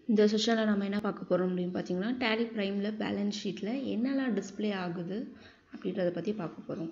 இந்த செஷனில் நம்ம என்ன பார்க்க போகிறோம் அப்படின்னு பார்த்தீங்கன்னா டேலி ப்ரைமில் பேலன்ஸ் ஷீட்டில் என்னெல்லாம் டிஸ்ப்ளே ஆகுது அப்படின்றத பற்றி பார்க்க போகிறோம்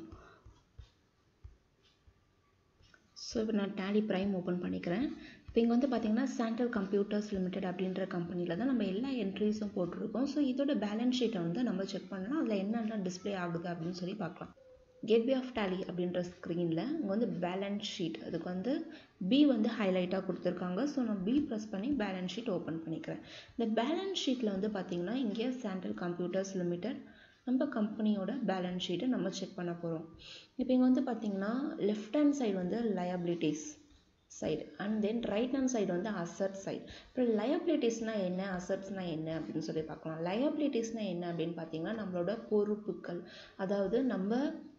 ஸோ இப்போ நான் டேலி ப்ரைம் ஓப்பன் பண்ணிக்கிறேன் இப்போ இங்கே வந்து பார்த்தீங்கன்னா சாண்டல் கம்ப்யூட்டர்ஸ் லிமிடெட் அப்படின்ற கம்பெனியில் தான் நம்ம எல்லா என்ட்ரிஸும் போட்டிருக்கோம் ஸோ இதோட பேலன்ஸ் ஷீட்டை வந்து நம்ம செக் பண்ணலாம் அதில் என்னென்ன டிஸ்ப்ளே ஆகுது அப்படின்னு சொல்லி பார்க்கலாம் கேட்வே ஆஃப் டேலி அப்படின்ற ஸ்க்ரீனில் இங்கே வந்து பேலன்ஸ் ஷீட் அதுக்கு வந்து பி வந்து ஹைலைட்டாக கொடுத்துருக்காங்க ஸோ நான் பி ப்ரெஸ் பண்ணி பேலன்ஸ் ஷீட் ஓப்பன் பண்ணிக்கிறேன் இந்த பேலன்ஸ் ஷீட்டில் வந்து பார்த்தீங்கன்னா இங்கே சாண்டல் கம்ப்யூட்டர்ஸ் லிமிடெட் நம்ம கம்பெனியோட பேலன்ஸ் ஷீட்டை நம்ம செக் பண்ண போகிறோம் இப்போ இங்கே வந்து பார்த்தீங்கன்னா லெஃப்ட் ஹேண்ட் சைடு வந்து liabilities side and then right hand side வந்து அசட் சைடு இப்போ லயபிலிட்டிஸ்னால் என்ன அசட்ஸ்னால் என்ன அப்படின்னு சொல்லி பார்க்கலாம் லயபிலிட்டிஸ்னால் என்ன அப்படின்னு பார்த்தீங்கன்னா நம்மளோட பொறுப்புகள் அதாவது நம்ம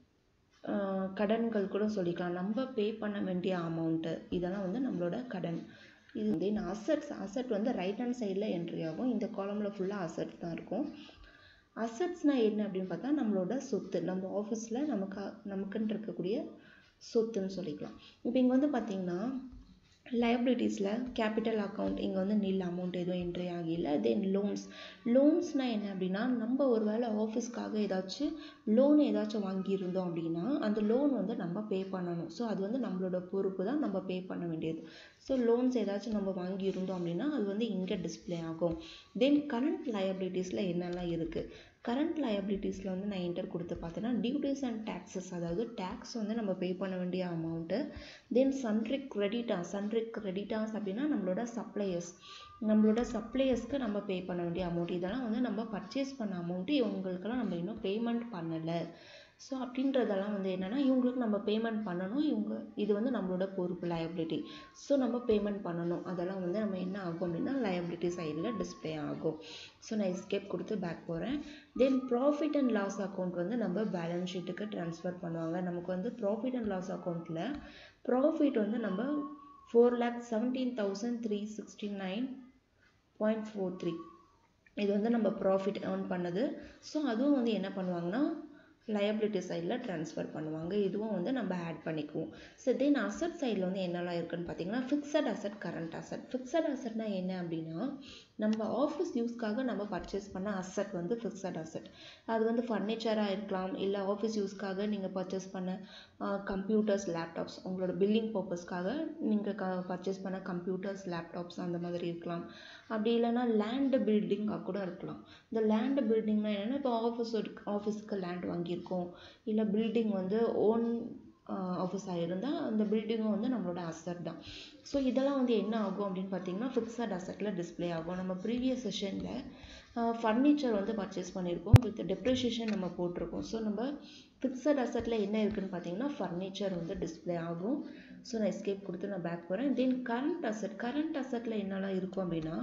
கடன்கள் கூட சொல்லிக்கலாம் நம்ம பே பண்ண வேண்டிய அமௌண்ட்டு இதெல்லாம் வந்து நம்மளோட கடன் இது தென் அசட்ஸ் அசட் வந்து ரைட் ஹேண்ட் சைடில் என்ட்ரி ஆகும் இந்த காலமில் ஃபுல்லாக அசட்ஸ் தான் இருக்கும் அசட்ஸ்னால் என்ன அப்படின்னு பார்த்தா நம்மளோட சொத்து நம்ம ஆஃபீஸில் நமக்கு நமக்குன்னு இருக்கக்கூடிய சொத்துன்னு சொல்லிக்கலாம் இப்போ இங்கே வந்து பார்த்திங்கன்னா லயபிலிட்டிஸில் கேபிட்டல் அக்கௌண்ட் இங்கே வந்து நில் அமௌண்ட் எதுவும் என்ட்ரி ஆகல தென் லோன்ஸ் லோன்ஸ்னால் என்ன அப்படின்னா நம்ம ஒரு வேளை ஆஃபீஸ்க்காக ஏதாச்சும் லோன் ஏதாச்சும் வாங்கியிருந்தோம் அப்படின்னா அந்த லோன் வந்து நம்ம பே பண்ணணும் ஸோ அது வந்து நம்மளோட பொறுப்பு தான் நம்ம பே பண்ண வேண்டியது ஸோ லோன்ஸ் ஏதாச்சும் நம்ம வாங்கியிருந்தோம் அப்படின்னா அது வந்து இங்கே டிஸ்பிளே ஆகும் தென் கரண்ட் லயபிலிட்டிஸில் என்னெல்லாம் இருக்குது கரண்ட் லயபிலிட்டிஸில் வந்து நான் என்டர் கொடுத்து பார்த்தேன்னா டியூட்டிஸ் அண்ட் டேக்ஸஸ் அதாவது டேக்ஸ் வந்து நம்ம பே பண்ண வேண்டிய amount then sundry creditors sundry creditors அப்படின்னா நம்மளோட சப்ளையர்ஸ் நம்மளோட சப்ளையர்ஸ்க்கு நம்ம பே பண்ண வேண்டிய அமௌண்ட் இதெல்லாம் வந்து நம்ம பர்ச்சேஸ் பண்ண அமௌண்ட்டு இவங்களுக்கெல்லாம் நம்ம இன்னும் பேமெண்ட் பண்ணலை ஸோ அப்படின்றதெல்லாம் வந்து என்னென்னா இவங்களுக்கு நம்ம பேமெண்ட் பண்ணணும் இவங்க இது வந்து நம்மளோட பொறுப்பு லயபிலிட்டி ஸோ நம்ம பேமெண்ட் பண்ணணும் அதெல்லாம் வந்து நம்ம என்ன ஆகும் அப்படின்னா லயபிலிட்டி சைடில் டிஸ்பிளே ஆகும் ஸோ நான் எஸ்கேப் கொடுத்து பேக் போகிறேன் then profit and loss account வந்து நம்ம பேலன்ஸ் ஷீட்டுக்கு ட்ரான்ஸ்ஃபர் பண்ணுவாங்க நமக்கு வந்து ப்ராஃபிட் அண்ட் லாஸ் அக்கௌண்ட்டில் ப்ராஃபிட் வந்து நம்ம four lakh seventeen thousand three sixty nine point four three இது வந்து நம்ம ப்ராஃபிட் ஏர்ன் பண்ணது ஸோ அதுவும் வந்து என்ன பண்ணுவாங்கன்னா லயபிலிட்டி சைடில் ட்ரான்ஸ்ஃபர் பண்ணுவாங்க இதுவும் வந்து நம்ம ஆட் பண்ணிக்குவோம் ஸோ தென் அசட் சைடில் வந்து என்னெல்லாம் இருக்குன்னு பார்த்தீங்கன்னா fixed asset current asset fixed அசட்னா என்ன அப்படின்னா நம்ம ஆஃபீஸ் யூஸ்க்காக நம்ம பர்ச்சேஸ் பண்ண அசட் வந்து ஃபிக்ஸட் அசட் அது வந்து ஃபர்னிச்சராக இருக்கலாம் இல்லை ஆஃபீஸ் யூஸ்க்காக நீங்கள் பர்ச்சேஸ் பண்ண கம்ப்யூட்டர்ஸ் லேப்டாப்ஸ் உங்களோட பில்லிங் பர்பஸ்க்காக நீங்கள் க பர்ச்சேஸ் பண்ண கம்ப்யூட்டர்ஸ் லேப்டாப்ஸ் அந்த மாதிரி இருக்கலாம் அப்படி இல்லைன்னா லேண்டு பில்டிங்காக கூட இருக்கலாம் இந்த லேண்டு பில்டிங்னா என்னென்னா இப்போ ஆஃபீஸ் ஆஃபீஸ்க்கு லேண்ட் வாங்கியிருக்கோம் இல்லை பில்டிங் வந்து ஓன் ஆஃபீஸாக இருந்தால் அந்த பில்டிங்கும் வந்து நம்மளோட அசட் தான் ஸோ இதெல்லாம் வந்து என்ன ஆகும் அப்படின்னு பார்த்தீங்கன்னா ஃபிக்ஸட் அசட்டில் டிஸ்பிளே ஆகும் நம்ம ப்ரீவியஸ் செஷனில் ஃபர்னிச்சர் வந்து பர்ச்சேஸ் பண்ணியிருக்கோம் வித் டெப்ரிஷியேஷன் நம்ம போட்டிருக்கோம் ஸோ நம்ம ஃபிக்ஸட் அசட்டில் என்ன இருக்குதுன்னு பார்த்தீங்கன்னா ஃபர்னிச்சர் வந்து டிஸ்பிளே ஆகும் ஸோ நான் எஸ்கேப் கொடுத்து நான் பேக் போகிறேன் தென் கரண்ட் அசட் கரண்ட் அசட்டில் என்னெல்லாம் இருக்கும் அப்படின்னா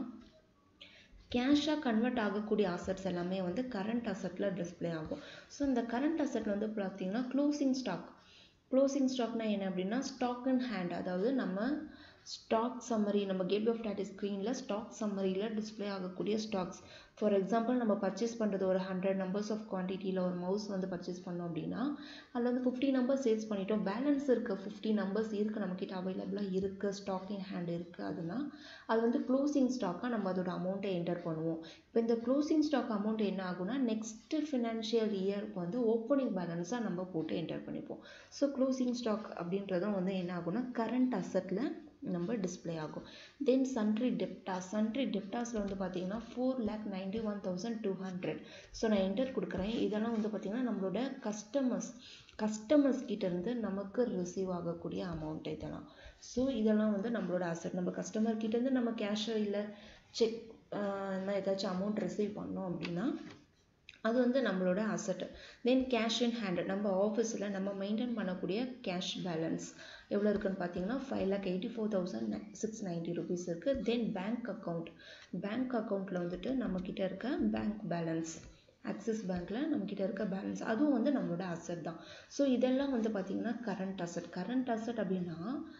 கேஷாக கன்வெர்ட் ஆகக்கூடிய அசட்ஸ் எல்லாமே வந்து கரண்ட் அசட்டில் டிஸ்பிளே ஆகும் ஸோ இந்த கரண்ட் அசட்டில் வந்து பார்த்தீங்கன்னா க்ளோசிங் ஸ்டாக் க்ளோசிங் ஸ்டாக்னா என்ன அப்படின்னா ஸ்டாக் அண்ட் ஹேண்ட் அதாவது நம்ம ஸ்டாக் சம்மரி நம்ம கேட் ஆஃப் டேட்டி ஸ்க்ரீனில் ஸ்டாக் சம்மரியில் டிஸ்பிளே ஆகக்கூடிய ஸ்டாக்ஸ் ஃபார் எக்ஸாம்பிள் நம்ம பர்ச்சேஸ் பண்ணுறது ஒரு ஹண்ட்ரட் நம்பர்ஸ் ஆஃப் குவான்டிட்டியில் ஒரு மவுஸ் வந்து பர்ச்சேஸ் பண்ணோம் அப்படின்னா அதில் வந்து ஃபிஃப்டி நம்பர்ஸ் சேல்ஸ் பண்ணிட்டோம் பேலன்ஸ் இருக்குது ஃபிஃப்டி நம்பர்ஸ் இருக்குது நம்மக்கிட்ட அவைலபிளாக இருக்குது ஸ்டாக் இன் ஹேண்ட் இருக்குது அதுனா அது வந்து க்ளோசிங் ஸ்டாக்காக நம்ம அதோட அமௌண்ட்டை என்டர் பண்ணுவோம் இப்போ இந்த க்ளோசிங் ஸ்டாக் அமௌண்ட் என்ன ஆகும்னா நெக்ஸ்ட்டு ஃபினான்ஷியல் இயருக்கு வந்து ஓப்பனிங் பேலன்ஸாக நம்ம போட்டு என்டர் பண்ணிப்போம் ஸோ க்ளோசிங் ஸ்டாக் அப்படின்றதும் வந்து என்ன ஆகும்னா கரண்ட் அசட்டில் நம்ம டிஸ்பிளே ஆகும் தென் சன்ட்ரி டெப்டாஸ் சன்ட்ரி டெப்டாஸில் வந்து பார்த்தீங்கன்னா four lakh ninety one thousand two hundred so நான் என்டர் கொடுக்குறேன் இதெல்லாம் வந்து பார்த்திங்கன்னா நம்மளோட கஸ்டமர்ஸ் கஸ்டமர்ஸ் கிட்டேருந்து நமக்கு ரிசீவ் ஆகக்கூடிய அமௌண்ட் இதெல்லாம் ஸோ இதெல்லாம் வந்து நம்மளோட அசட் நம்ம கஸ்டமர் கிட்டேருந்து நம்ம கேஷோ இல்லை செக் ஏதாச்சும் அமௌண்ட் ரிசீவ் பண்ணோம் அப்படின்னா அது வந்து நம்மளோட அசட்டு தென் கேஷ் இன் ஹேண்ட் நம்ம ஆஃபீஸில் நம்ம மெயின்டைன் பண்ணக்கூடிய கேஷ் பேலன்ஸ் எவ்வளோ இருக்குன்னு பார்த்தீங்கன்னா five lakh eighty four thousand six ninety rupees இருக்குது தென் பேங்க் அக்கௌண்ட் பேங்க் அக்கௌண்ட்டில் வந்துட்டு நம்மக்கிட்ட இருக்க பேங்க் பேலன்ஸ் ஆக்சிஸ் பேங்க்கில் நம்மக்கிட்ட இருக்க பேலன்ஸ் அதுவும் வந்து நம்மளோட அசட் தான் ஸோ இதெல்லாம் வந்து பார்த்திங்கன்னா கரண்ட் அசட் கரண்ட் அசட் அப்படின்னா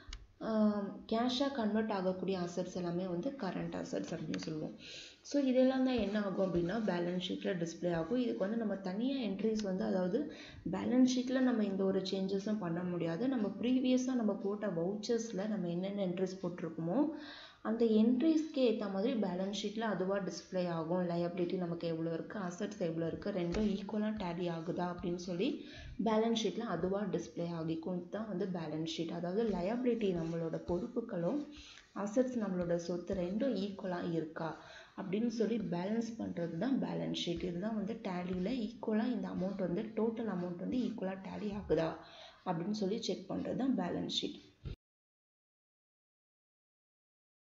கேஷாக கன்வெர்ட் ஆகக்கூடிய அசட்ஸ் எல்லாமே வந்து கரண்ட் அசட்ஸ் அப்படின்னு சொல்லுவோம் ஸோ இதெல்லாம் தான் என்ன ஆகும் அப்படின்னா பேலன்ஸ் ஷீட்டில் டிஸ்பிளே ஆகும் இதுக்கு வந்து நம்ம தனியாக என்ட்ரிஸ் வந்து அதாவது பேலன்ஸ் ஷீட்டில் நம்ம எந்த ஒரு சேஞ்சஸும் பண்ண முடியாது நம்ம ப்ரீவியஸாக நம்ம போட்ட வவுச்சர்ஸில் நம்ம என்னென்ன என்ட்ரிஸ் போட்டிருக்கோமோ அந்த என்ட்ரிஸ்க்கு ஏற்ற மாதிரி பேலன்ஸ் ஷீட்டில் அதுவாக டிஸ்ப்ளே ஆகும் லயபிலிட்டி நமக்கு எவ்வளோ இருக்குது அசட்ஸ் எவ்வளோ இருக்குது ரெண்டும் ஈக்குவலாக டேலி ஆகுதா அப்படின்னு சொல்லி பேலன்ஸ் ஷீட்டில் அதுவாக டிஸ்ப்ளே ஆகிக்கும் தான் வந்து பேலன்ஸ் ஷீட் அதாவது லயபிலிட்டி நம்மளோட பொறுப்புகளும் அசட்ஸ் நம்மளோட சொத்து ரெண்டும் ஈக்குவலாக இருக்கா அப்படின்னு சொல்லி பேலன்ஸ் பண்ணுறது தான் பேலன்ஸ் ஷீட் இதுதான் வந்து டேலியில் ஈக்குவலாக இந்த அமௌண்ட் வந்து டோட்டல் அமௌண்ட் வந்து ஈக்குவலாக டேலி ஆகுதா அப்படின்னு சொல்லி செக் பண்ணுறது தான் பேலன்ஸ் ஷீட்